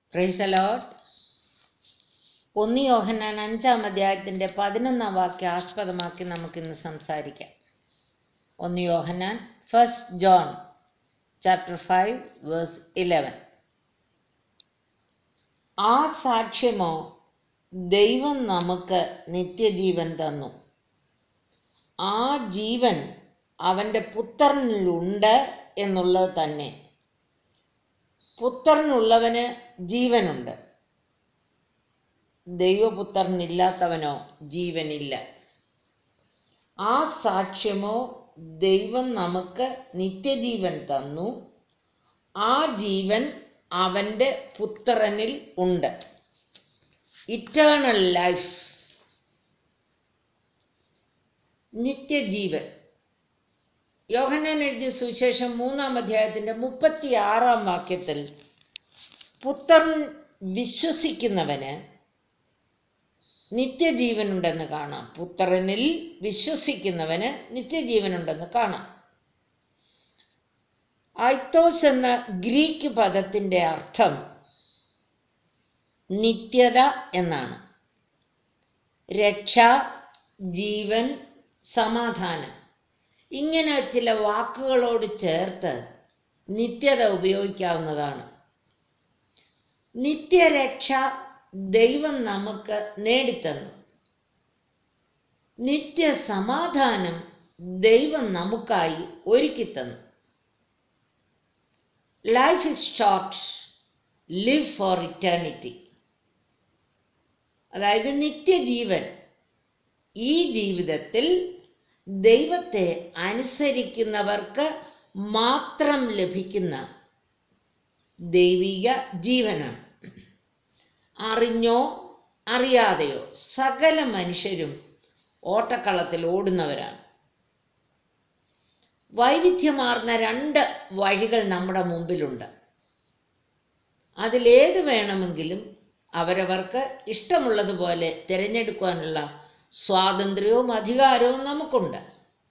price allot ഒന്ന് യോഹന്നാൻ അഞ്ചാം അധ്യായത്തിന്റെ പതിനൊന്നാം വാക്യം ആസ്പദമാക്കി നമുക്കിന്ന് സംസാരിക്കാം ഒന്ന് Yohannan first John chapter five verse eleven ആ സാക്ഷ്യമോ ദൈവം നമുക്ക് നിത്യജീവൻ തന്നു ആ ജീവൻ അവൻ്റെ പുത്രനിലുണ്ട് എന്നുള്ളത് തന്നെ പുത്രനുള്ളവന് ജീവനുണ്ട് ദൈവപുത്രനില്ലാത്തവനോ ജീവനില്ല ആ സാക്ഷ്യമോ ദൈവം നമുക്ക് നിത്യജീവൻ തന്നു ആ ജീവൻ അവൻ്റെ പുത്രനിൽ ഉണ്ട് ഇറ്റേണൽ ലൈഫ് നിത്യജീവൻ യോഹന്നാൻ എഴുതിയ സുവിശേഷം മൂന്നാം അധ്യായത്തിന്റെ മുപ്പത്തി ആറാം വാക്യത്തിൽ പുത്രൻ വിശ്വസിക്കുന്നവന് നിത്യജീവനുണ്ടെന്ന് കാണാം പുത്രനിൽ വിശ്വസിക്കുന്നവന് നിത്യജീവനുണ്ടെന്ന് കാണാം ഐത്തോസ് എന്ന ഗ്രീക്ക് പദത്തിന്റെ അർത്ഥം നിത്യത എന്നാണ് രക്ഷ ജീവൻ സമാധാനം ഇങ്ങനെ ചില വാക്കുകളോട് ചേർത്ത് നിത്യത ഉപയോഗിക്കാവുന്നതാണ് നിത്യരക്ഷ ദൈവം നമുക്ക് നേടിത്തന്നു നിത്യസമാധാനം ദൈവം നമുക്കായി ഒരുക്കിത്തന്നു life is short live for eternity അതായത് നിത്യജീവൻ ഈ ജീവിതത്തിൽ ദൈവത്തെ അനുസരിക്കുന്നവർക്ക് മാത്രം ലഭിക്കുന്ന ദൈവിക ജീവനാണ് അറിഞ്ഞോ അറിയാതെയോ സകല മനുഷ്യരും ഓട്ടക്കളത്തിൽ ഓടുന്നവരാണ് വൈവിധ്യമാർന്ന രണ്ട് വഴികൾ നമ്മുടെ മുമ്പിലുണ്ട് അതിലേത് വേണമെങ്കിലും അവരവർക്ക് ഇഷ്ടമുള്ളതുപോലെ തിരഞ്ഞെടുക്കുവാനുള്ള സ്വാതന്ത്ര്യവും അധികാരവും നമുക്കുണ്ട്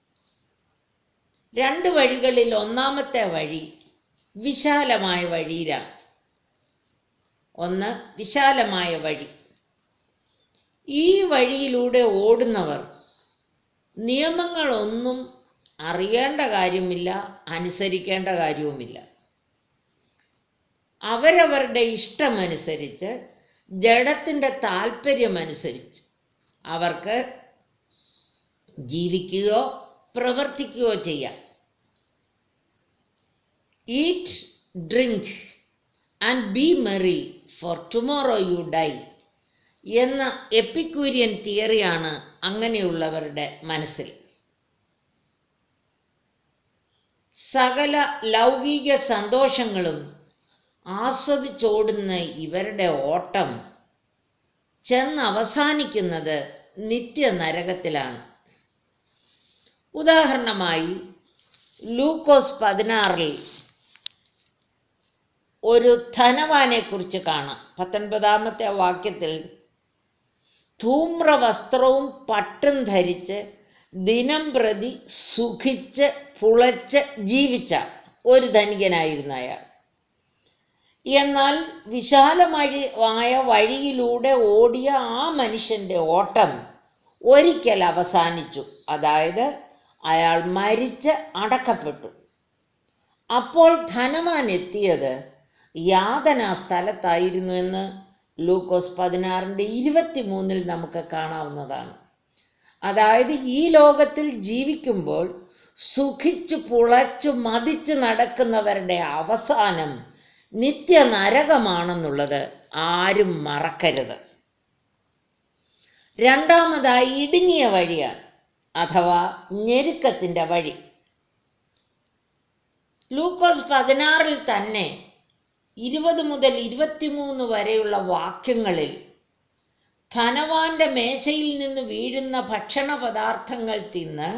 രണ്ട് വഴികളിൽ ഒന്നാമത്തെ വഴി വിശാലമായ വഴിയിലാണ് ഒന്ന് വിശാലമായ വഴി ഈ വഴിയിലൂടെ ഓടുന്നവർ നിയമങ്ങളൊന്നും അറിയേണ്ട കാര്യമില്ല അനുസരിക്കേണ്ട കാര്യവുമില്ല അവരവരുടെ ഇഷ്ടമനുസരിച്ച് ജഡത്തിൻ്റെ താല്പര്യമനുസരിച്ച് അവർക്ക് ജീവിക്കുകയോ പ്രവർത്തിക്കുകയോ ചെയ്യാം eat drink and be merry for tomorrow you die എന്ന എപ്പിക്യൂരിയൻ തിയറിയാണ് അങ്ങനെയുള്ളവരുടെ മനസ്സിൽ സകല ലൗകിക സന്തോഷങ്ങളും ആസ്വദിച്ചോടുന്ന ഇവരുടെ ഓട്ടം ചെന്ന് അവസാനിക്കുന്നത് നിത്യനരകത്തിലാണ് ഉദാഹരണമായി ലൂക്കോസ് പതിനാറിൽ ഒരു ധനവാനെ കുറിച്ച് കാണാം പത്തൊൻപതാമത്തെ വാക്യത്തിൽ ധൂമ്ര വസ്ത്രവും പട്ടും ധരിച്ച് ദിനം പ്രതി സുഖിച്ച് പുളച്ച് ജീവിച്ച ഒരു ധനികനായിരുന്നു അയാൾ എന്നാൽ വിശാലമായ വഴിയിലൂടെ ഓടിയ ആ മനുഷ്യന്റെ ഓട്ടം ഒരിക്കൽ അവസാനിച്ചു അതായത് അയാൾ മരിച്ച് അടക്കപ്പെട്ടു അപ്പോൾ ധനവാൻ എത്തിയത് യാതനാ സ്ഥലത്തായിരുന്നു എന്ന് ലൂക്കോസ് പതിനാറിൻ്റെ ഇരുപത്തിമൂന്നിൽ നമുക്ക് കാണാവുന്നതാണ് അതായത് ഈ ലോകത്തിൽ ജീവിക്കുമ്പോൾ സുഖിച്ചു പുളച്ചു മതിച്ചു നടക്കുന്നവരുടെ അവസാനം നിത്യനരകമാണെന്നുള്ളത് ആരും മറക്കരുത് രണ്ടാമതായി ഇടുങ്ങിയ വഴിയാണ് അഥവാ ഞെരുക്കത്തിൻ്റെ വഴി ലൂക്കോസ് പതിനാറിൽ തന്നെ ഇരുപത് മുതൽ ഇരുപത്തിമൂന്ന് വരെയുള്ള വാക്യങ്ങളിൽ ധനവാന്റെ മേശയിൽ നിന്ന് വീഴുന്ന ഭക്ഷണ പദാർത്ഥങ്ങൾ തിന്ന്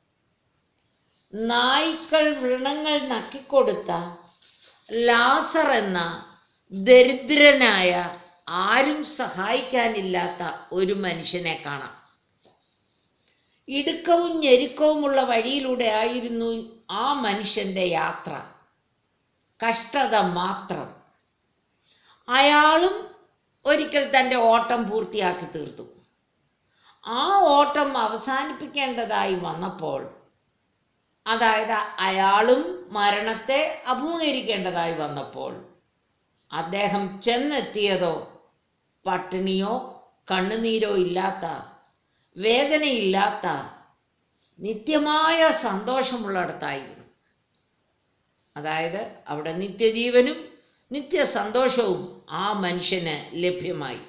നായ്ക്കൾ വൃണങ്ങൾ നക്കിക്കൊടുത്ത ലാസർ എന്ന ദരിദ്രനായ ആരും സഹായിക്കാനില്ലാത്ത ഒരു മനുഷ്യനെ കാണാം ഇടുക്കവും ഞെരുക്കവുമുള്ള വഴിയിലൂടെ ആയിരുന്നു ആ മനുഷ്യന്റെ യാത്ര കഷ്ടത മാത്രം അയാളും ഒരിക്കൽ തൻ്റെ ഓട്ടം പൂർത്തിയാക്കി തീർത്തു ആ ഓട്ടം അവസാനിപ്പിക്കേണ്ടതായി വന്നപ്പോൾ അതായത് അയാളും മരണത്തെ അഭിമുഖീകരിക്കേണ്ടതായി വന്നപ്പോൾ അദ്ദേഹം ചെന്നെത്തിയതോ പട്ടിണിയോ കണ്ണുനീരോ ഇല്ലാത്ത വേദനയില്ലാത്ത നിത്യമായ സന്തോഷമുള്ളിടത്തായിരുന്നു അതായത് അവിടെ നിത്യജീവനും നിത്യസന്തോഷവും ആ മനുഷ്യന് ലഭ്യമായി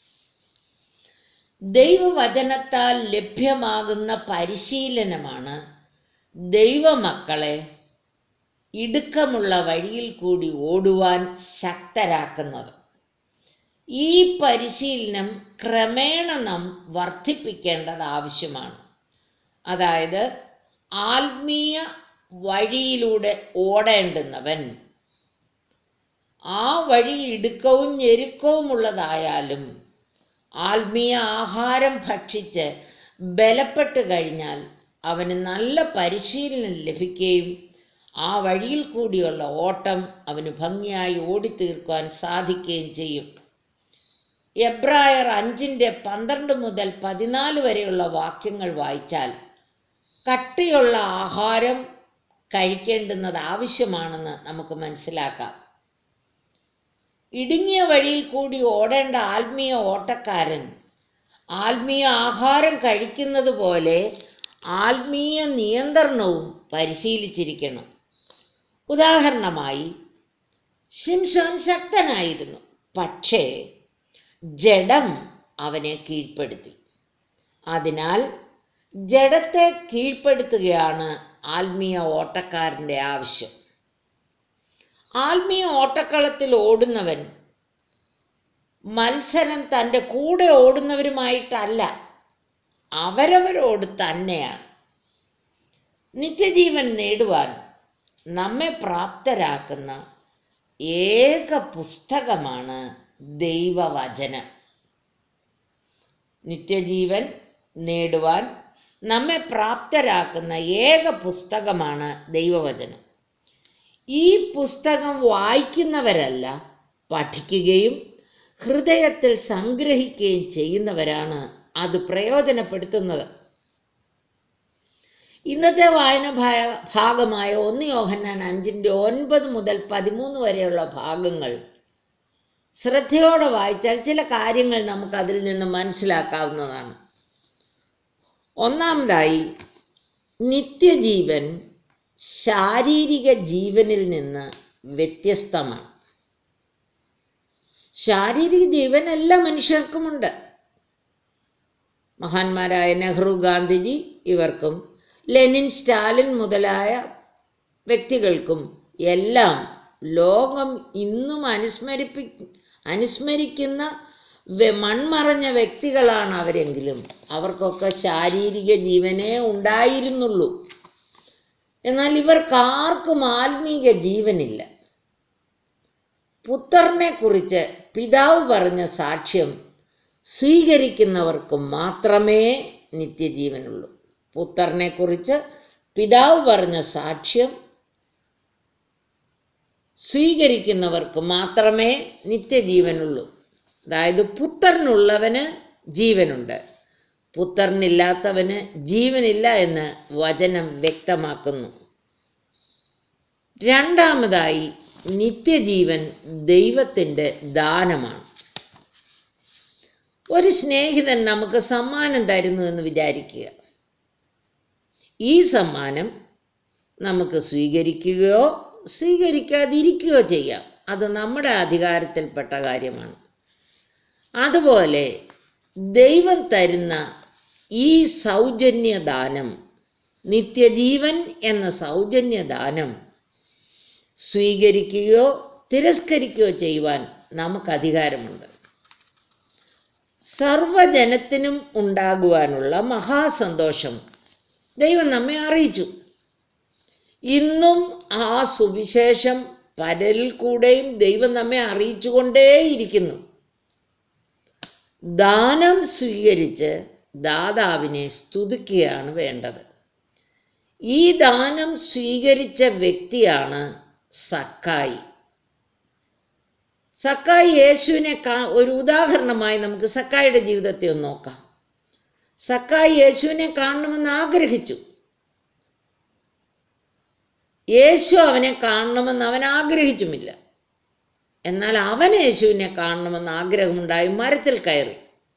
ദൈവവചനത്താൽ ലഭ്യമാകുന്ന പരിശീലനമാണ് ദൈവമക്കളെ ഇടുക്കമുള്ള വഴിയിൽ കൂടി ഓടുവാൻ ശക്തരാക്കുന്നത് ഈ പരിശീലനം ക്രമേണ നാം വർദ്ധിപ്പിക്കേണ്ടത് ആവശ്യമാണ് അതായത് ആത്മീയ വഴിയിലൂടെ ഓടേണ്ടുന്നവൻ ആ വഴി ഇടുക്കവും ഞെരുക്കവും ഉള്ളതായാലും ആത്മീയ ആഹാരം ഭക്ഷിച്ച് ബലപ്പെട്ട് കഴിഞ്ഞാൽ അവന് നല്ല പരിശീലനം ലഭിക്കുകയും ആ വഴിയിൽ കൂടിയുള്ള ഓട്ടം അവന് ഭംഗിയായി ഓടിത്തീർക്കുവാൻ സാധിക്കുകയും ചെയ്യും എബ്രായർ അഞ്ചിൻ്റെ പന്ത്രണ്ട് മുതൽ പതിനാല് വരെയുള്ള വാക്യങ്ങൾ വായിച്ചാൽ കട്ടിയുള്ള ആഹാരം കഴിക്കേണ്ടുന്നത് ആവശ്യമാണെന്ന് നമുക്ക് മനസ്സിലാക്കാം ഇടുങ്ങിയ വഴിയിൽ കൂടി ഓടേണ്ട ആത്മീയ ഓട്ടക്കാരൻ ആത്മീയ ആഹാരം കഴിക്കുന്നത് പോലെ ആത്മീയ നിയന്ത്രണവും പരിശീലിച്ചിരിക്കണം ഉദാഹരണമായി ശിംഷോൻ ശക്തനായിരുന്നു പക്ഷേ ജഡം അവനെ കീഴ്പ്പെടുത്തി അതിനാൽ ജഡത്തെ കീഴ്പ്പെടുത്തുകയാണ് ആത്മീയ ഓട്ടക്കാരൻ്റെ ആവശ്യം ആത്മീയ ഓട്ടക്കളത്തിൽ ഓടുന്നവൻ മത്സരം തൻ്റെ കൂടെ ഓടുന്നവരുമായിട്ടല്ല അവരവരോട് തന്നെയാണ് നിത്യജീവൻ നേടുവാൻ നമ്മെ പ്രാപ്തരാക്കുന്ന ഏക പുസ്തകമാണ് ദൈവവചനം നിത്യജീവൻ നേടുവാൻ നമ്മെ പ്രാപ്തരാക്കുന്ന ഏക പുസ്തകമാണ് ദൈവവചനം ഈ പുസ്തകം വായിക്കുന്നവരല്ല പഠിക്കുകയും ഹൃദയത്തിൽ സംഗ്രഹിക്കുകയും ചെയ്യുന്നവരാണ് അത് പ്രയോജനപ്പെടുത്തുന്നത് ഇന്നത്തെ വായന ഭാഗമായ ഒന്ന് യോഹന്നാൻ അഞ്ചിൻ്റെ ഒൻപത് മുതൽ പതിമൂന്ന് വരെയുള്ള ഭാഗങ്ങൾ ശ്രദ്ധയോടെ വായിച്ചാൽ ചില കാര്യങ്ങൾ നമുക്ക് അതിൽ നിന്ന് മനസ്സിലാക്കാവുന്നതാണ് ഒന്നാമതായി നിത്യജീവൻ ശാരീരിക ജീവനിൽ നിന്ന് വ്യത്യസ്തമാണ് ശാരീരിക ജീവൻ എല്ലാ മനുഷ്യർക്കുമുണ്ട് മഹാന്മാരായ നെഹ്റു ഗാന്ധിജി ഇവർക്കും ലെനിൻ സ്റ്റാലിൻ മുതലായ വ്യക്തികൾക്കും എല്ലാം ലോകം ഇന്നും അനുസ്മരിപ്പി അനുസ്മരിക്കുന്ന മൺമറഞ്ഞ വ്യക്തികളാണ് അവരെങ്കിലും അവർക്കൊക്കെ ശാരീരിക ജീവനേ ഉണ്ടായിരുന്നുള്ളൂ എന്നാൽ ഇവർക്കാർക്കും ആത്മീക ജീവനില്ല പുത്രനെ കുറിച്ച് പിതാവ് പറഞ്ഞ സാക്ഷ്യം സ്വീകരിക്കുന്നവർക്ക് മാത്രമേ നിത്യജീവനുള്ളൂ പുത്രനെ കുറിച്ച് പിതാവ് പറഞ്ഞ സാക്ഷ്യം സ്വീകരിക്കുന്നവർക്ക് മാത്രമേ നിത്യജീവനുള്ളൂ അതായത് പുത്രനുള്ളവന് ജീവനുണ്ട് പുത്രനില്ലാത്തവന് ജീവനില്ല എന്ന് വചനം വ്യക്തമാക്കുന്നു രണ്ടാമതായി നിത്യജീവൻ ദൈവത്തിൻ്റെ ദാനമാണ് ഒരു സ്നേഹിതൻ നമുക്ക് സമ്മാനം തരുന്നു എന്ന് വിചാരിക്കുക ഈ സമ്മാനം നമുക്ക് സ്വീകരിക്കുകയോ സ്വീകരിക്കാതിരിക്കുകയോ ചെയ്യാം അത് നമ്മുടെ അധികാരത്തിൽപ്പെട്ട കാര്യമാണ് അതുപോലെ ദൈവം തരുന്ന ഈ സൗജന്യദാനം നിത്യജീവൻ എന്ന സൗജന്യദാനം സ്വീകരിക്കുകയോ തിരസ്കരിക്കുകയോ ചെയ്യുവാൻ നമുക്ക് അധികാരമുണ്ട് സർവജനത്തിനും ഉണ്ടാകുവാനുള്ള മഹാസന്തോഷം ദൈവം നമ്മെ അറിയിച്ചു ഇന്നും ആ സുവിശേഷം പലരിൽ കൂടെയും ദൈവം നമ്മെ അറിയിച്ചുകൊണ്ടേയിരിക്കുന്നു ദാനം സ്വീകരിച്ച് ദാതാവിനെ സ്തുതിക്കുകയാണ് വേണ്ടത് ഈ ദാനം സ്വീകരിച്ച വ്യക്തിയാണ് സക്കായി സക്കായി യേശുവിനെ കാ ഒരു ഉദാഹരണമായി നമുക്ക് സക്കായിയുടെ ജീവിതത്തെ ഒന്ന് നോക്കാം സക്കായി യേശുവിനെ കാണണമെന്ന് ആഗ്രഹിച്ചു യേശു അവനെ കാണണമെന്ന് അവൻ ആഗ്രഹിച്ചുമില്ല എന്നാൽ അവൻ യേശുവിനെ കാണണമെന്ന് ആഗ്രഹമുണ്ടായി മരത്തിൽ കയറി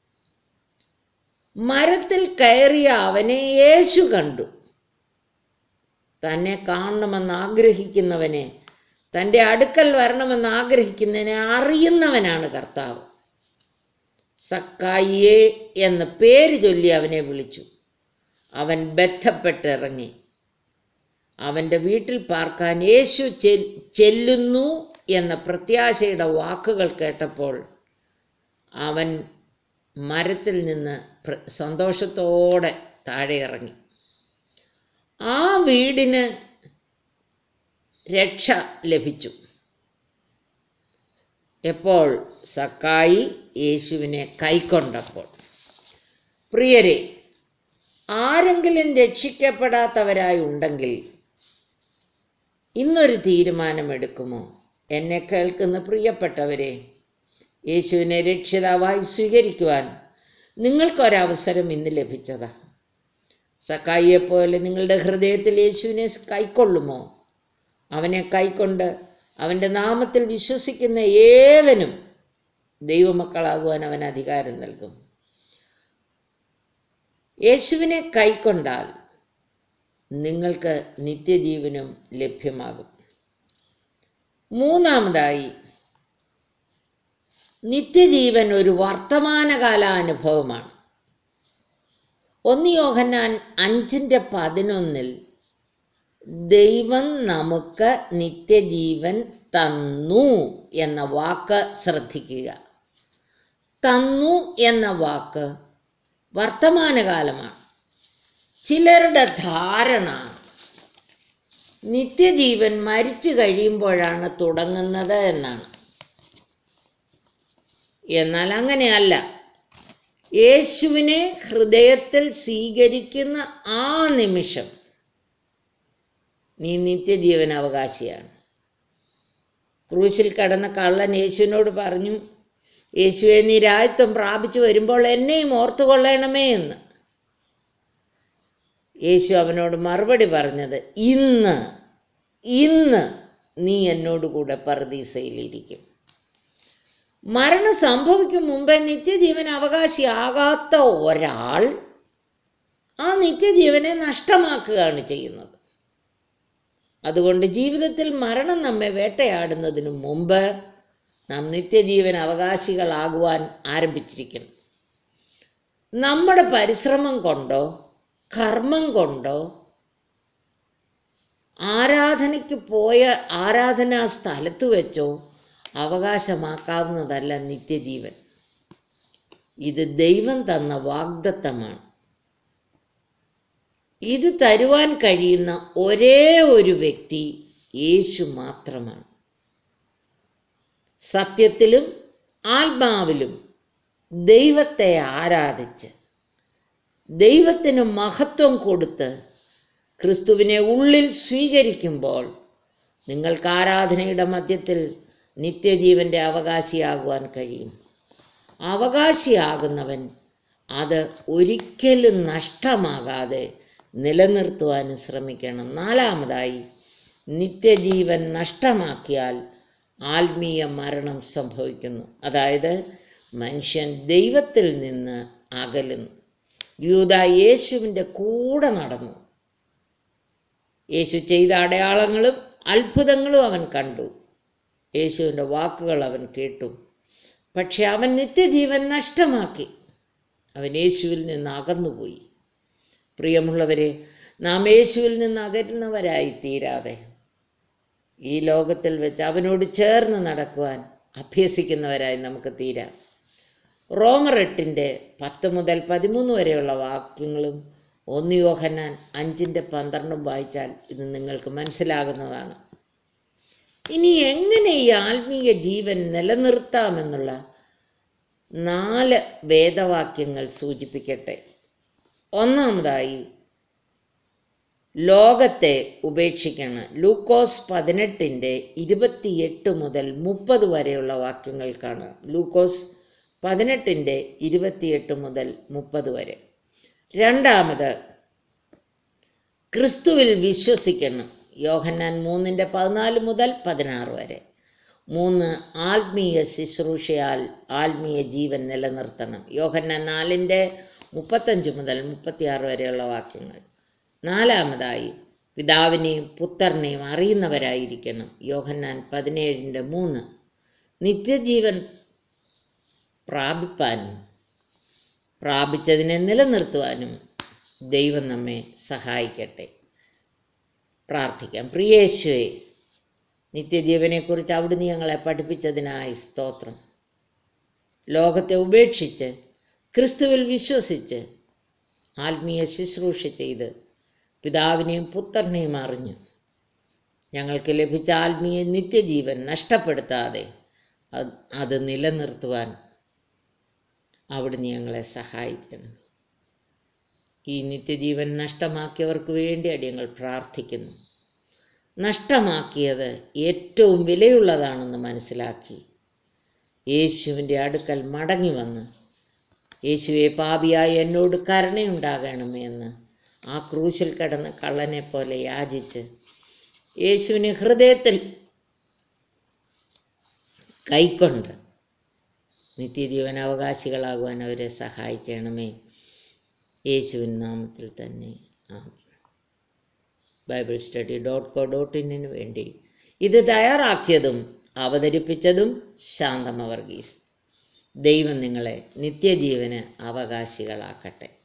മരത്തിൽ കയറിയ അവനെ യേശു കണ്ടു തന്നെ കാണണമെന്ന് ആഗ്രഹിക്കുന്നവനെ തൻ്റെ അടുക്കൽ വരണമെന്ന് ആഗ്രഹിക്കുന്നതിനെ അറിയുന്നവനാണ് കർത്താവ് സക്കായിയെ എന്ന പേര് ചൊല്ലി അവനെ വിളിച്ചു അവൻ ബന്ധപ്പെട്ടിറങ്ങി അവൻ്റെ വീട്ടിൽ പാർക്കാൻ യേശു ചെല്ലുന്നു എന്ന പ്രത്യാശയുടെ വാക്കുകൾ കേട്ടപ്പോൾ അവൻ മരത്തിൽ നിന്ന് സന്തോഷത്തോടെ താഴെ ഇറങ്ങി ആ വീടിന് രക്ഷ ലഭിച്ചു എപ്പോൾ സക്കായി യേശുവിനെ കൈക്കൊണ്ടപ്പോൾ പ്രിയരെ ആരെങ്കിലും രക്ഷിക്കപ്പെടാത്തവരായി ഉണ്ടെങ്കിൽ ഇന്നൊരു തീരുമാനമെടുക്കുമോ എന്നെ കേൾക്കുന്ന പ്രിയപ്പെട്ടവരെ യേശുവിനെ രക്ഷിതാവായി സ്വീകരിക്കുവാൻ നിങ്ങൾക്കൊരവസരം ഇന്ന് ലഭിച്ചതാ സക്കായിയെ പോലെ നിങ്ങളുടെ ഹൃദയത്തിൽ യേശുവിനെ കൈക്കൊള്ളുമോ അവനെ കൈക്കൊണ്ട് അവൻ്റെ നാമത്തിൽ വിശ്വസിക്കുന്ന ഏവനും ദൈവമക്കളാകുവാൻ അവൻ അധികാരം നൽകും യേശുവിനെ കൈക്കൊണ്ടാൽ നിങ്ങൾക്ക് നിത്യജീവനും ലഭ്യമാകും മൂന്നാമതായി നിത്യജീവൻ ഒരു വർത്തമാനകാല അനുഭവമാണ് ഒന്ന് യോഹന്നാൻ അഞ്ചിൻ്റെ പതിനൊന്നിൽ ദൈവം നമുക്ക് നിത്യജീവൻ തന്നു എന്ന വാക്ക് ശ്രദ്ധിക്കുക തന്നു എന്ന വാക്ക് വർത്തമാനകാലമാണ് ചിലരുടെ ധാരണ നിത്യജീവൻ മരിച്ചു കഴിയുമ്പോഴാണ് തുടങ്ങുന്നത് എന്നാണ് എന്നാൽ അങ്ങനെയല്ല യേശുവിനെ ഹൃദയത്തിൽ സ്വീകരിക്കുന്ന ആ നിമിഷം നീ നിത്യജീവൻ അവകാശിയാണ് ക്രൂശിൽ കടന്ന കള്ളൻ യേശുവിനോട് പറഞ്ഞു യേശുവെ നീ രാജ്യത്വം പ്രാപിച്ചു വരുമ്പോൾ എന്നെയും ഓർത്തുകൊള്ളണമേ എന്ന് യേശു അവനോട് മറുപടി പറഞ്ഞത് ഇന്ന് ഇന്ന് നീ എന്നോട് കൂടെ പർദീസയിലിരിക്കും മരണം സംഭവിക്കും മുമ്പേ നിത്യജീവൻ അവകാശിയാകാത്ത ഒരാൾ ആ നിത്യജീവനെ നഷ്ടമാക്കുകയാണ് ചെയ്യുന്നത് അതുകൊണ്ട് ജീവിതത്തിൽ മരണം നമ്മെ വേട്ടയാടുന്നതിന് മുമ്പ് നാം നിത്യജീവൻ അവകാശികളാകുവാൻ ആരംഭിച്ചിരിക്കണം നമ്മുടെ പരിശ്രമം കൊണ്ടോ കർമ്മം കൊണ്ടോ ആരാധനയ്ക്ക് പോയ ആരാധനാ സ്ഥലത്ത് വെച്ചോ അവകാശമാക്കാവുന്നതല്ല നിത്യജീവൻ ഇത് ദൈവം തന്ന വാഗ്ദത്തമാണ് ഇത് തരുവാൻ കഴിയുന്ന ഒരേ ഒരു വ്യക്തി യേശു മാത്രമാണ് സത്യത്തിലും ആത്മാവിലും ദൈവത്തെ ആരാധിച്ച് ദൈവത്തിന് മഹത്വം കൊടുത്ത് ക്രിസ്തുവിനെ ഉള്ളിൽ സ്വീകരിക്കുമ്പോൾ നിങ്ങൾക്ക് ആരാധനയുടെ മധ്യത്തിൽ നിത്യജീവൻ്റെ അവകാശിയാകുവാൻ കഴിയും അവകാശിയാകുന്നവൻ അത് ഒരിക്കലും നഷ്ടമാകാതെ നിലനിർത്തുവാനും ശ്രമിക്കണം നാലാമതായി നിത്യജീവൻ നഷ്ടമാക്കിയാൽ ആത്മീയ മരണം സംഭവിക്കുന്നു അതായത് മനുഷ്യൻ ദൈവത്തിൽ നിന്ന് അകലുന്നു യൂത യേശുവിൻ്റെ കൂടെ നടന്നു യേശു ചെയ്ത അടയാളങ്ങളും അത്ഭുതങ്ങളും അവൻ കണ്ടു യേശുവിൻ്റെ വാക്കുകൾ അവൻ കേട്ടു പക്ഷെ അവൻ നിത്യജീവൻ നഷ്ടമാക്കി അവൻ യേശുവിൽ നിന്ന് അകന്നുപോയി പ്രിയമുള്ളവരെ നാം യേശുവിൽ നിന്ന് അകറ്റുന്നവരായി തീരാതെ ഈ ലോകത്തിൽ വെച്ച് അവനോട് ചേർന്ന് നടക്കുവാൻ അഭ്യസിക്കുന്നവരായി നമുക്ക് തീരാം റോമർ എട്ടിൻ്റെ പത്ത് മുതൽ പതിമൂന്ന് വരെയുള്ള വാക്യങ്ങളും ഒന്ന് യോഹന്നാൻ അഞ്ചിൻ്റെ പന്ത്രണ്ടും വായിച്ചാൽ ഇത് നിങ്ങൾക്ക് മനസ്സിലാകുന്നതാണ് ഇനി എങ്ങനെ ഈ ആത്മീയ ജീവൻ നിലനിർത്താമെന്നുള്ള നാല് വേദവാക്യങ്ങൾ സൂചിപ്പിക്കട്ടെ ഒന്നാമതായി ലോകത്തെ ഉപേക്ഷിക്കണം ലൂക്കോസ് പതിനെട്ടിൻ്റെ ഇരുപത്തിയെട്ട് മുതൽ മുപ്പത് വരെയുള്ള വാക്യങ്ങൾക്കാണ് ലൂക്കോസ് പതിനെട്ടിൻ്റെ ഇരുപത്തിയെട്ട് മുതൽ മുപ്പത് വരെ രണ്ടാമത് ക്രിസ്തുവിൽ വിശ്വസിക്കണം യോഹന്നാൻ മൂന്നിൻ്റെ പതിനാല് മുതൽ പതിനാറ് വരെ മൂന്ന് ആത്മീയ ശുശ്രൂഷയാൽ ആത്മീയ ജീവൻ നിലനിർത്തണം യോഹന്നാൻ നാലിൻ്റെ മുപ്പത്തഞ്ച് മുതൽ മുപ്പത്തിയാറ് വരെയുള്ള വാക്യങ്ങൾ നാലാമതായി പിതാവിനെയും പുത്രനെയും അറിയുന്നവരായിരിക്കണം യോഹന്നാൻ പതിനേഴിൻ്റെ മൂന്ന് നിത്യജീവൻ പ്രാപിപ്പാനും പ്രാപിച്ചതിനെ നിലനിർത്തുവാനും ദൈവം നമ്മെ സഹായിക്കട്ടെ പ്രാർത്ഥിക്കാം പ്രിയേശുവെ നിത്യജീവനെക്കുറിച്ച് അവിടുന്ന് ഞങ്ങളെ പഠിപ്പിച്ചതിനായി സ്തോത്രം ലോകത്തെ ഉപേക്ഷിച്ച് ക്രിസ്തുവിൽ വിശ്വസിച്ച് ആത്മീയ ശുശ്രൂഷ ചെയ്ത് പിതാവിനെയും പുത്രനെയും അറിഞ്ഞു ഞങ്ങൾക്ക് ലഭിച്ച ആത്മീയ നിത്യജീവൻ നഷ്ടപ്പെടുത്താതെ അത് അത് നിലനിർത്തുവാൻ അവിടുന്ന് ഞങ്ങളെ സഹായിക്കണം ഈ നിത്യജീവൻ നഷ്ടമാക്കിയവർക്ക് വേണ്ടി അടിയങ്ങൾ പ്രാർത്ഥിക്കുന്നു നഷ്ടമാക്കിയത് ഏറ്റവും വിലയുള്ളതാണെന്ന് മനസ്സിലാക്കി യേശുവിൻ്റെ അടുക്കൽ മടങ്ങി വന്ന് യേശുവെ പാപിയായി എന്നോട് കരുണയുണ്ടാകണമേ എന്ന് ആ ക്രൂശിൽ കിടന്ന് കള്ളനെ പോലെ യാചിച്ച് യേശുവിനെ ഹൃദയത്തിൽ കൈക്കൊണ്ട് നിത്യജീവൻ അവകാശികളാകുവാൻ അവരെ സഹായിക്കണമേ യേശുവിൻ നാമത്തിൽ തന്നെ ആമേൻ Bible study dot co dot ഇന്നിന് വേണ്ടി ഇത് തയ്യാറാക്കിയതും അവതരിപ്പിച്ചതും ശാന്തമ വർഗീസ് ദൈവം നിങ്ങളെ നിത്യജീവന് അവകാശികളാക്കട്ടെ